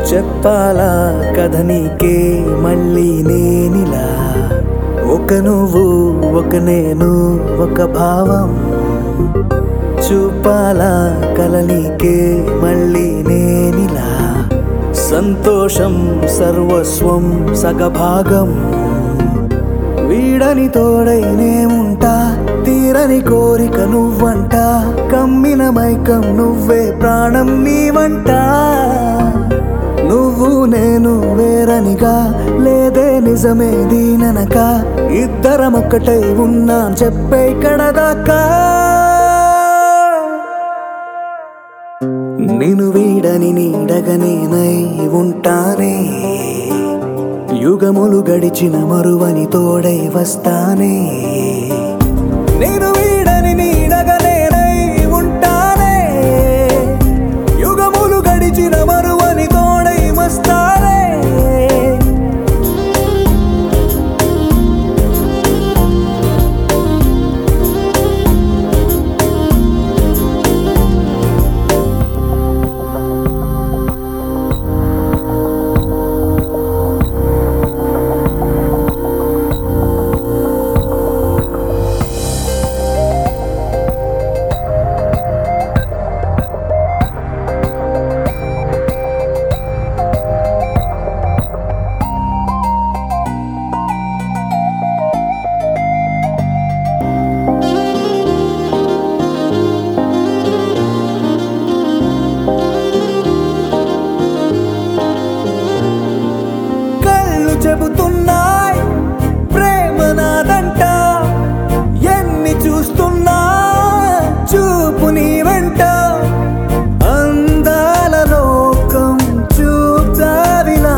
చెప్పాలా కథ నీకే మళ్ళీ నేనిలా ఒక నువ్వు ఒక నేను ఒక భావం చూపాలా కల నీకే మళ్ళీ నేనిలా సంతోషం సర్వస్వం సగభాగం వీడని తోడైనే ఉంటా తీరని కోరిక నువ్వంట కమ్మిన మైకం నువ్వే ప్రాణం నీవంట నువ్వు నేను వేరనిగా లేదే నిజమే దీననక ఇద్దరం ఒక్కటై ఉన్నాం చెప్పే కడదాకా నేను వీడని నీడగనేనై ఉంటానే యుగములు గడిచిన మరువని తోడై వస్తానే నేను వీడని నీడగనేనై ఉంటానే యుగములు గడిచిన మరువని తోడై వస్తానే కళ్ళు చెబుతున్నాయి ప్రేమ నాదంట ఎన్ని చూస్తున్నా చూపు నీ వెంట అందాల లోకం చూపుతావిలా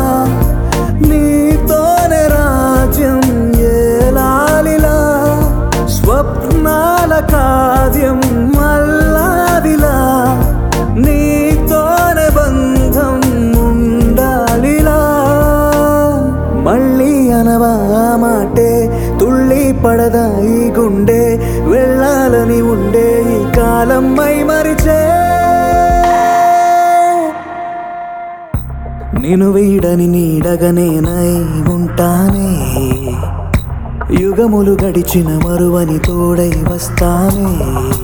నీతోనే రాజ్యం ఏలాలిలా స్వప్నాల కావ్యం మల్లాదిలా నీతోనే బంధం ఉండాలిలా మళ్ళీ అనవా ఆ మాటే తుళ్ళి పడదా ఈ గుండె వెళ్ళాలని ఉండే ఈ కాలం మై మరిచే నేను వీడని నీడగనేనై ఉంటానే యుగములు గడిచిన మరువని తోడై వస్తానే